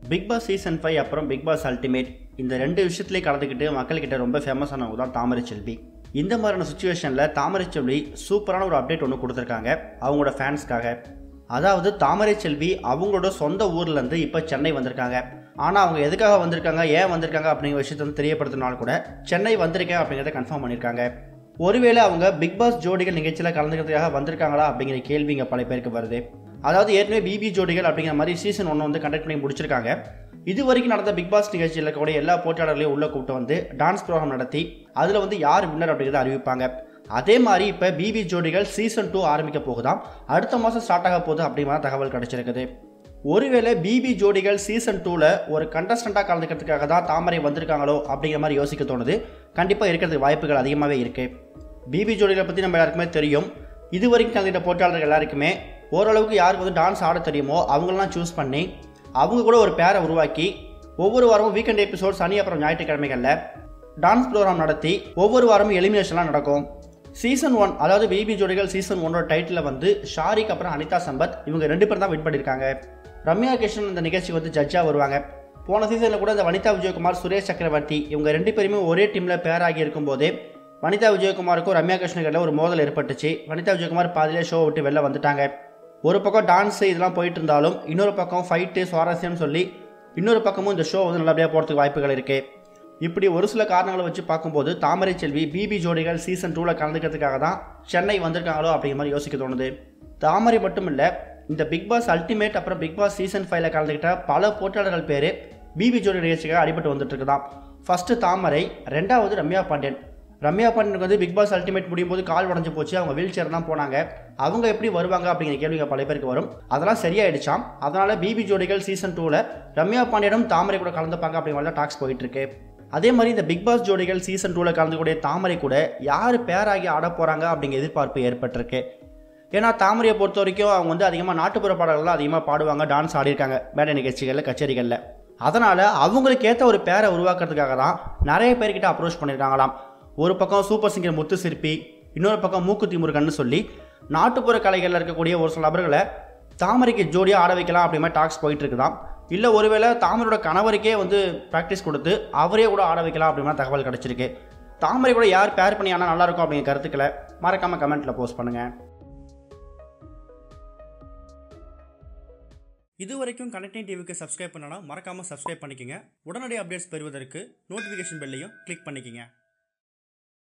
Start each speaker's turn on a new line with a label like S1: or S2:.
S1: big Boss season five அப்புறம் Bigg Boss Ultimate இந்த ரெண்டு விஷயத்துலேயும் கலந்துக்கிட்டு மக்கள்கிட்ட ரொம்ப ஃபேமஸானவங்க தான் தாமரை செல்வி இந்த மாதிரியான சுச்சுவேஷனில் தாமரை செல்வி சூப்பரான ஒரு அப்டேட் ஒன்று கொடுத்துருக்காங்க அவங்களோட ஃபேன்ஸ்க்காக அதாவது தாமரை செல்வி அவங்களோட சொந்த ஊர்லேருந்து இப்போ சென்னை வந்திருக்காங்க ஆனால் அவங்க எதுக்காக வந்திருக்காங்க ஏன் வந்திருக்காங்க அப்படிங்கிற விஷயத்தை வந்து தெரியப்படுத்தினாலும் கூட சென்னை வந்திருக்கேன் அப்படிங்கிறத கன்ஃபார்ம் பண்ணியிருக்காங்க ஒருவேளை அவங்க பிக் பாஸ் ஜோடிகள் நிகழ்ச்சியில் கலந்துக்கிறதுக்காக வந்திருக்காங்களா அப்படிங்கிற கேள்வி இங்கே பல பேருக்கு வருது அதாவது ஏற்கனவே பிபி ஜோடிகள் அப்படிங்கிற மாதிரி சீசன் ஒன்று வந்து கண்டக்ட் பண்ணி முடிச்சிருக்காங்க இது வரைக்கும் நடந்த பிக் பாஸ் நிகழ்ச்சியில் இருக்கக்கூடிய எல்லா போட்டியாளர்களையும் உள்ளே கூப்பிட்டு வந்து டான்ஸ் ப்ரோக்ராம் நடத்தி அதில் வந்து யார் வின்னர் அப்படிங்கிறத அறிவிப்பாங்க அதே மாதிரி இப்போ பிபி ஜோடிகள் சீசன் டூ ஆரம்பிக்க போகுதாம் அடுத்த மாதம் ஸ்டார்ட் ஆக போகுது அப்படிங்கிற தகவல் கிடைச்சிருக்குது ஒருவேளை பிபி ஜோடிகள் சீசன் டூவில் ஒரு கண்டஸ்டண்ட்டாக கலந்துக்கிறதுக்காக தான் தாமரை வந்திருக்காங்களோ அப்படிங்கிற மாதிரி யோசிக்க தோணுது கண்டிப்பாக இருக்கிறதுக்கு வாய்ப்புகள் அதிகமாகவே இருக்குது பிபி ஜோடிகளை பற்றி நம்ம எல்லாருக்குமே தெரியும் இது வரைக்கும் கலந்துக்கிட்ட போட்டியாளர்கள் எல்லாருக்குமே ஓரளவுக்கு யாருக்கு வந்து டான்ஸ் ஆட தெரியுமோ அவங்களெலாம் சூஸ் பண்ணி அவங்க கூட ஒரு பேரை உருவாக்கி ஒவ்வொரு வாரமும் வீக்கெண்ட் எபிசோட் சனி அப்புறம் ஞாயிற்றுக்கிழமைகளில் டான்ஸ் ப்ரோக்ராம் நடத்தி ஒவ்வொரு வாரமும் எலிமினேஷன்லாம் நடக்கும் சீசன் ஒன் அதாவது பிபி ஜோடிகள் சீசன் ஒன்னோட டைட்டில் வந்து ஷாரிக் அப்புறம் அனிதா சம்பத் இவங்க ரெண்டு பேரும் தான் வின் பண்ணியிருக்காங்க ரம்யா கிருஷ்ணன் இந்த நிகழ்ச்சி வந்து ஜட்ஜாக வருவாங்க போன சீசனில் கூட இந்த வனிதா விஜயகுமார் சுரேஷ் சக்கரவர்த்தி இவங்க ரெண்டு பேருமே ஒரே டீமில் பேர் ஆகி இருக்கும்போதே வனிதா விஜயகுமாருக்கும் ரம்யா கிருஷ்ணகிரியில் ஒரு மோதல் ஏற்பட்டுச்சு வனிதா விஜயகுமார் பாதியிலே ஷோ விட்டு வெளில வந்துட்டாங்க ஒரு பக்கம் டான்ஸு இதெல்லாம் போயிட்டு இருந்தாலும் இன்னொரு பக்கம் ஃபைட்டு சுவாரஸ்யம்னு சொல்லி இன்னொரு பக்கமும் இந்த ஷோ வந்து நல்லபடியாக போகிறதுக்கு வாய்ப்புகள் இருக்குது இப்படி ஒரு சில காரணங்களை வச்சு பார்க்கும்போது தாமரை செல்வி பிபி ஜோடிகள் சீசன் டூவில் கலந்துக்கிறதுக்காக தான் சென்னை வந்திருக்காங்களோ அப்படிங்கிற மாதிரி யோசிக்க தோணுது தாமரை மட்டும் இல்லை இந்த பிக் பாஸ் அல்டிமேட் அப்புறம் பிக் பாஸ் சீசன் ஃபைவ்ல கலந்துக்கிட்ட பல போட்டியாளர்கள் பேர் பிபி ஜோடி நிகழ்ச்சிக்காக அடிபட்டு வந்துட்டு இருக்குதான் ஃபர்ஸ்ட் தாமரை ரெண்டாவது ரம்யா பாண்டியன் ரம்யா பாண்டியனுக்கு வந்து பிக் பாஸ் அல்டிமேட் முடியும் போது கால் உடஞ்சு போச்சு அவங்க வீல் சேர் தான் போனாங்க அவங்க எப்படி வருவாங்க அப்படிங்கிற கேள்விங்க பல பேருக்கு வரும் அதெல்லாம் சரியாயிடுச்சாம் அதனால பிபி ஜோடிகள் சீசன் டூவில் ரம்யா பாண்டியனும் தாமரை கூட கலந்துப்பாங்க அப்படிங்கிற மாதிரி டாக்ஸ் போயிட்டு இருக்கு அதே மாதிரி இந்த பிக் பாஸ் ஜோடிகள் சீசன் டூவில் கலந்துக்கூடிய தாமரை கூட யார் பேராகி ஆட போகிறாங்க அப்படிங்கிற எதிர்பார்ப்பு ஏற்பட்டிருக்கு ஏன்னா தாமரையை பொறுத்த வரைக்கும் அவங்க வந்து அதிகமாக நாட்டுப்புற பாடல்கள்லாம் அதிகமாக பாடுவாங்க டான்ஸ் ஆடிருக்காங்க மேடை நிகழ்ச்சிகளில் கச்சேரிகளில் அதனால் அவங்களுக்கு ஏற்ற ஒரு பேரை உருவாக்குறதுக்காக தான் நிறைய பேர்கிட்ட அப்ரோச் பண்ணியிருக்காங்களாம் ஒரு பக்கம் சூப்பர் சிங்கர் முத்து சிற்பி இன்னொரு பக்கம் மூக்குத்தி முருகன்னு சொல்லி நாட்டுப்புற கலைகளில் இருக்கக்கூடிய ஒரு சில நபர்களை தாமரைக்கு ஜோடியாக ஆட வைக்கலாம் அப்படி மாதிரி டாக்ஸ் போயிட்டு இருக்குதாம் இல்லை ஒருவேளை தாமரையோட கணவருக்கே வந்து ப்ராக்டிஸ் கொடுத்து அவரே கூட ஆட வைக்கலாம் அப்படிங்கிற தகவல் கிடச்சிருக்கு தாமரை கூட யார் பேர் பண்ணி ஆனால் நல்லாயிருக்கும் அப்படிங்கிற கருத்துக்களை மறக்காமல் கமெண்ட்டில் போஸ்ட் பண்ணுங்கள் இது வரைக்கும் கனெக்டிங் டிவிக்கு சப்ஸ்கிரைப் பண்ணனா மறக்காமல் சப்ஸ்கிரைப் பண்ணிக்கங்க உடனடி அப்டேட்ஸ் பெறுவதற்கு நோட்டிஃபிகேஷன் பெல்லையும் கிளிக் பண்ணிக்கங்க